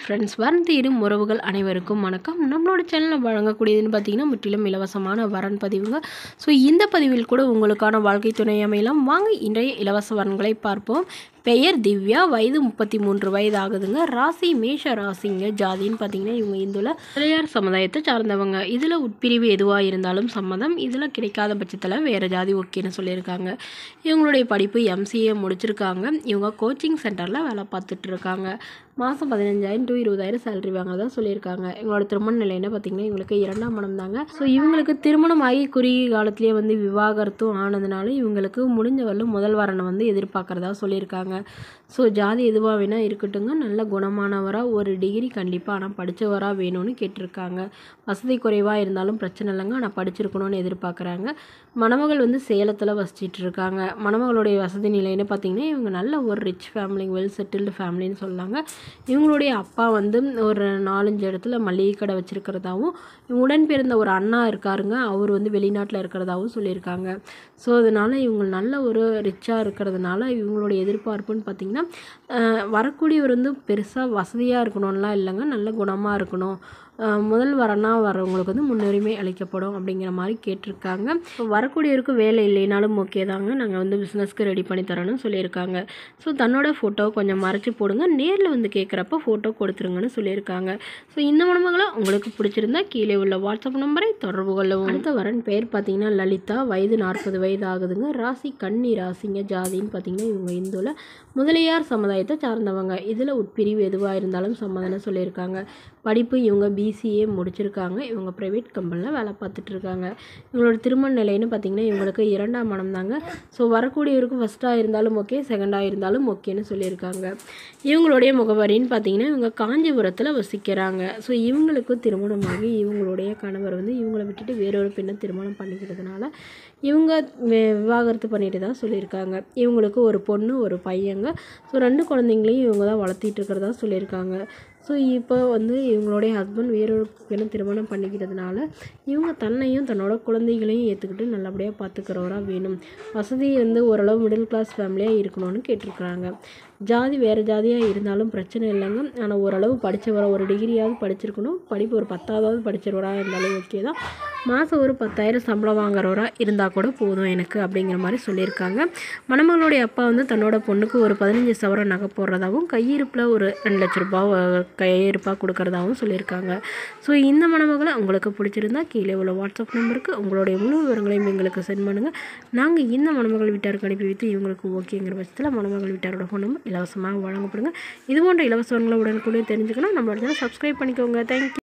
friends வரன் தேடும் உறவுகள் அனைவருக்கும் வணக்கம் நம்மளோட சேனலில் வழங்கக்கூடியதுன்னு பார்த்தீங்கன்னா முற்றிலும் இலவசமான வரன் பதிவுங்க ஸோ இந்த பதிவில் கூட உங்களுக்கான வாழ்க்கை துணை அமையலாம் வாங்க இன்றைய இலவச வரன்களை பார்ப்போம் பெயர் திவ்யா வயது முப்பத்தி மூன்று வயது ஆகுதுங்க ராசி மேஷ ராசிங்க ஜாதின்னு பார்த்தீங்கன்னா இவங்க இந்துல பிள்ளையார் சமுதாயத்தை சார்ந்தவங்க இதில் உட்பிரிவு எதுவாக இருந்தாலும் சம்மதம் இதில் கிடைக்காத பட்சத்தில் வேறு ஜாதி ஓகேன்னு சொல்லியிருக்காங்க இவங்களுடைய படிப்பு எம்சிஏ முடிச்சிருக்காங்க இவங்க கோச்சிங் சென்டரில் வேலை பார்த்துட்டு இருக்காங்க மாதம் பதினஞ்சாயிரம் டு இருபதாயிரம் சேலரி வாங்குறதா சொல்லியிருக்காங்க எங்களோட திருமண நிலைன்னு பார்த்தீங்கன்னா இவங்களுக்கு இரண்டாம் மனம் தாங்க ஸோ இவங்களுக்கு திருமணம் ஆகி குறுகிய காலத்திலேயே வந்து விவாகரத்தும் ஆனதுனால இவங்களுக்கு முடிஞ்ச வரலும் முதல் வரனை வந்து எதிர்பார்க்குறதா சொல்லியிருக்காங்க ஸோ ஜாதி எதுவாக வேணால் இருக்கட்டுங்க நல்ல குணமானவராக ஒரு டிகிரி கண்டிப்பாக ஆனால் படித்தவராக வேணும்னு கேட்டிருக்காங்க வசதி குறைவாக இருந்தாலும் பிரச்சனை இல்லைங்க ஆனால் படிச்சிருக்கணும்னு எதிர்பார்க்குறாங்க மணமகள் வந்து சேலத்தில் வசிச்சிட்டு இருக்காங்க மணமகளுடைய வசதி நிலைன்னு பார்த்தீங்கன்னா இவங்க நல்ல ஒரு ரிச் ஃபேமிலி வெல் செட்டில்டு ஃபேமிலின்னு சொல்லாங்க இவங்களுடைய அப்பா வந்து ஒரு நாலஞ்சு இடத்துல மளிகை கடை வச்சுருக்கிறதாவும் உடன் பிறந்த ஒரு அண்ணா இருக்காருங்க அவர் வந்து வெளிநாட்டில் இருக்கிறதாவும் சொல்லியிருக்காங்க ஸோ அதனால் இவங்க நல்ல ஒரு ரிச்சாக இருக்கிறதுனால இவங்களுடைய எதிர்பார்ப்புன்னு பார்த்திங்கன்னா அஹ், வரக்கூடியவர் வந்து பெருசாக வசதியாக இருக்கணும்லாம் இல்லைங்க நல்ல குணமாக இருக்கணும் அஹ், முதல் வரனா வரவங்களுக்கு வந்து முன்னுரிமை அளிக்கப்படும் அப்படிங்கிற மாதிரி கேட்டிருக்காங்க இப்போ வரக்கூடியவருக்கு வேலை இல்லைனாலும் ஓகே தாங்க நாங்கள் வந்து பிஸ்னஸ்க்கு ரெடி பண்ணி தரோன்னு சொல்லியிருக்காங்க ஸோ தன்னோட ஃபோட்டோ கொஞ்சம் மறைச்சி போடுங்க நேரில் வந்து கேட்குறப்ப ஃபோட்டோ கொடுத்துருங்கன்னு சொல்லியிருக்காங்க ஸோ இந்த மணமகளை உங்களுக்கு பிடிச்சிருந்தா கீழே உள்ள வாட்ஸ்அப் நம்பரை தொடர்பு கொள்ளவும் அடுத்த வரன் பேர் பார்த்தீங்கன்னா லலிதா வயது நாற்பது வயது ஆகுதுங்க ராசி கன்னி ராசிங்க ஜாதின்னு பார்த்தீங்கன்னா இவங்க இந்துல முதலியார் சமுதாயத்தை சார்ந்தவங்க இதில் உட்பிரிவு எதுவாக இருந்தாலும் சம்மதம்னு சொல்லியிருக்காங்க படிப்பு இவங்க பிசிஏ முடிச்சிருக்காங்க இவங்க ப்ரைவேட் கம்பெனியில் வேலை பார்த்துட்டு இருக்காங்க இவங்களோட திருமண நிலைன்னு பார்த்தீங்கன்னா இவங்களுக்கு இரண்டாம் மனம் தாங்க ஸோ வரக்கூடியவருக்கு ஃபஸ்ட்டாக இருந்தாலும் ஓகே செகண்டாக இருந்தாலும் ஓகேன்னு சொல்லியிருக்காங்க இவங்களுடைய முகவரின்னு பார்த்தீங்கன்னா இவங்க காஞ்சிபுரத்தில் வசிக்கிறாங்க ஸோ இவங்களுக்கு திருமணமாகி இவங்களுடைய கணவர் வந்து இவங்களை விட்டுட்டு வேறொரு பெண்ணை திருமணம் பண்ணிக்கிறதுனால இவங்க வி- விவாகரத்து பண்ணிட்டு தான் சொல்லியிருக்காங்க இவங்களுக்கு ஒரு பொண்ணு ஒரு பையங்க ஸோ ரெண்டு குழந்தைங்களையும் இவங்க தான் வளர்த்திட்டு இருக்கிறதா சொல்லியிருக்காங்க ஸோ இப்போ வந்து இவங்களுடைய ஹஸ்பண்ட் வேறொரு பெண்ணை திருமணம் பண்ணிக்கிறதுனால இவங்க தன்னையும் தன்னோட குழந்தைகளையும் ஏற்றுக்கிட்டு நல்லபடியாக பார்த்துக்கிறவரா வேணும் வசதி வந்து ஓரளவு மிடில் கிளாஸ் ஃபேமிலியாக இருக்கணும்னு கேட்டிருக்கிறாங்க ஜாதி வேறு ஜாதியாக இருந்தாலும் பிரச்சனை இல்லைங்க ஆனால் ஓரளவு படித்தவரா ஒரு டிகிரியாவது படிச்சிருக்கணும் படிப்பு ஒரு பத்தாவது படிச்சிருவராக இருந்தாலும் ஓகே தான் மாதம் ஒரு பத்தாயிரம் சம்பளம் வாங்குறவரா இருந்தால் கூட போதும் எனக்கு அப்படிங்கிற மாதிரி சொல்லியிருக்காங்க மணமகளுடைய அப்பா வந்து தன்னோட பொண்ணுக்கு ஒரு பதினஞ்சு சவரம் நகை போடுறதாகவும் கையிருப்பில் ஒரு ரெண்டு லட்ச ரூபாய் கையிருப்பாக கொடுக்கறதாகவும் சொல்லியிருக்காங்க ஸோ இந்த மணமகளை உங்களுக்கு பிடிச்சிருந்தா கீழே உள்ள வாட்ஸ்அப் நம்பருக்கு உங்களுடைய முழு விவரங்களையும் எங்களுக்கு சென்ட் பண்ணுங்கள் நாங்கள் இந்த மணமகள் வீட்டாருக்கு அனுப்பி வைத்து இவங்களுக்கு ஓகேங்கிற பட்சத்தில் மணமகள் வீட்டாரோட ஃபோன் நம்பர் இலவசமாக வழங்கப்படுங்க இது போன்ற இலவசங்களை உடனுக்குள்ளே தெரிஞ்சுக்கணும் நம்மளோட சேனல் சப்ஸ்கிரைப் பண்ணிக்கோங்க தேங்க்யூ